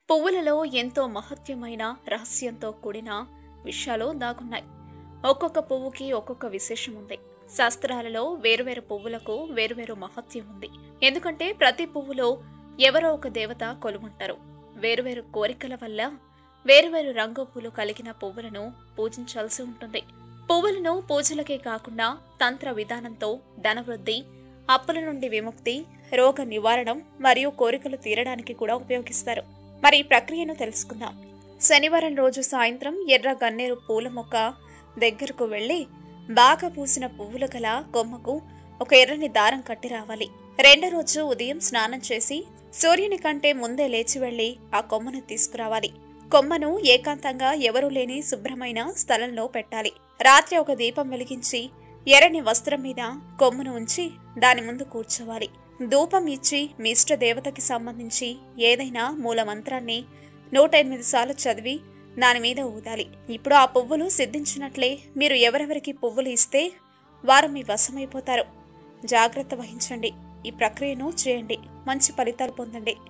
పువ్వులలో ఎంతో మహత్యమైన రహస్యంతో కూడిన విషయాలు దాగున్నాయి ఒక్కొక్క పువ్వుకి ఒక్కొక్క విశేషం ఉంది శాస్త్రాలలో వేరువేరు పువ్వులకు వేరువేరు మహత్యం ఉంది ఎందుకంటే ప్రతి పువ్వులో ఎవరో ఒక దేవత కొలువుంటారు వేరువేరు కోరికల వల్ల వేరువేరు రంగు పూలు కలిగిన పువ్వులను పూజించాల్సి ఉంటుంది పువ్వులను పూజలకే కాకుండా తంత్ర విధానంతో ధనవృద్ధి అప్పుల నుండి విముక్తి రోగ నివారణం మరియు కోరికలు తీరడానికి కూడా ఉపయోగిస్తారు మరి ఈ ప్రక్రియను తెలుసుకుందాం శనివారం రోజు సాయంత్రం ఎర్ర గన్నేరు పూల మొక్క దగ్గరకు వెళ్ళి బాగా పూసిన పువ్వులు గల కొమ్మకు ఒక ఎర్రని దారం కట్టి రావాలి రెండో రోజు ఉదయం స్నానం చేసి సూర్యుని కంటే ముందే లేచి వెళ్లి ఆ కొమ్మను తీసుకురావాలి కొమ్మను ఏకాంతంగా ఎవరూ లేని శుభ్రమైన స్థలంలో పెట్టాలి రాత్రి ఒక దీపం వెలిగించి ఎర్రని వస్త్రం మీద కొమ్మును ఉంచి దాని ముందు కూర్చోవాలి ధూపం ఇచ్చి మీ ఇష్ట దేవతకి సంబంధించి ఏదైనా మూల మంత్రాన్ని నూట ఎనిమిది సార్లు చదివి దాని మీద ఊదాలి ఇప్పుడు ఆ పువ్వులు సిద్ధించినట్లే మీరు ఎవరెవరికి పువ్వులు ఇస్తే వారు మీ వశమైపోతారు జాగ్రత్త వహించండి ఈ ప్రక్రియను చేయండి మంచి ఫలితాలు పొందండి